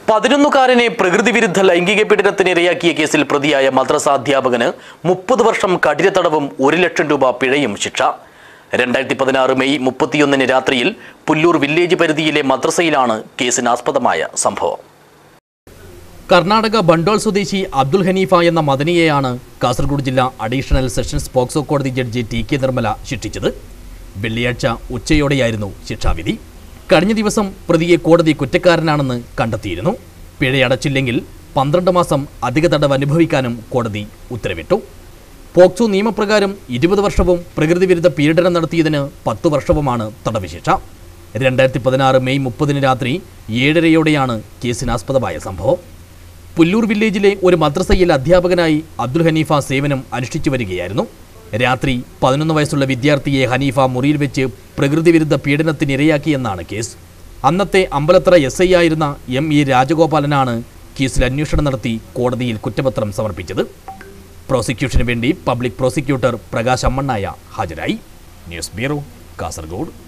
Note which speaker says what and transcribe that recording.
Speaker 1: പതിനൊന്നുകാരനെ പ്രകൃതി വിരുദ്ധ ലൈംഗിക പീഡനത്തിന് ഇരയാക്കിയ കേസിൽ പ്രതിയായ മദ്രസ അധ്യാപകന് മുപ്പത് വർഷം കഠിന തടവും ഒരു ലക്ഷം രൂപ പിഴയും ശിക്ഷ രണ്ടായിരത്തി പതിനാറ് മെയ് മുപ്പത്തിയൊന്നിന് രാത്രിയിൽ പുല്ലൂർ വില്ലേജ് പരിധിയിലെ മദ്രസയിലാണ് കേസിനാസ്പദമായ സംഭവം
Speaker 2: കർണാടക ബണ്ടോൾ സ്വദേശി അബ്ദുൽ ഹനീഫ എന്ന മദനിയെയാണ് കാസർഗോഡ് ജില്ലാ അഡീഷണൽ സെഷൻസ് പോക്സോ കോടതി ജഡ്ജി ടി കെ നിർമ്മല ശിക്ഷിച്ചത് വെള്ളിയാഴ്ച ഉച്ചയോടെയായിരുന്നു ശിക്ഷാവിധി കഴിഞ്ഞ ദിവസം പ്രതിയെ കോടതി കുറ്റക്കാരനാണെന്ന് കണ്ടെത്തിയിരുന്നു പിഴയടച്ചില്ലെങ്കിൽ പന്ത്രണ്ട് മാസം അധിക തടവ് അനുഭവിക്കാനും കോടതി ഉത്തരവിട്ടു പോക്സോ നിയമപ്രകാരം ഇരുപത് വർഷവും പ്രകൃതി വിരുദ്ധ പീഡനം നടത്തിയതിന് പത്ത് വർഷവുമാണ് തടവ് ശിക്ഷ രണ്ടായിരത്തി പതിനാറ് മെയ് മുപ്പതിന് രാത്രി ഏഴരയോടെയാണ് കേസിനാസ്പദമായ സംഭവം പുല്ലൂർ വില്ലേജിലെ ഒരു മദ്രസയിൽ അധ്യാപകനായി അബ്ദുൽ ഹനീഫ സേവനം അനുഷ്ഠിച്ചു വരികയായിരുന്നു രാത്രി പതിനൊന്ന് വയസ്സുള്ള വിദ്യാർത്ഥിയെ ഹനീഫ മുറിയിൽ വെച്ച് പ്രകൃതി വിരുദ്ധ പീഡനത്തിന് ഇരയാക്കിയെന്നാണ് കേസ് അന്നത്തെ അമ്പലത്തറ എസ് ഐ ആയിരുന്ന എം ഇ രാജഗോപാലനാണ് കേസിൽ അന്വേഷണം നടത്തി കോടതിയിൽ കുറ്റപത്രം സമർപ്പിച്ചത് പ്രോസിക്യൂഷന് വേണ്ടി പബ്ലിക് പ്രോസിക്യൂട്ടർ പ്രകാശ് അമ്മണ്ണായ ഹാജരായി ന്യൂസ് ബ്യൂറോ കാസർഗോഡ്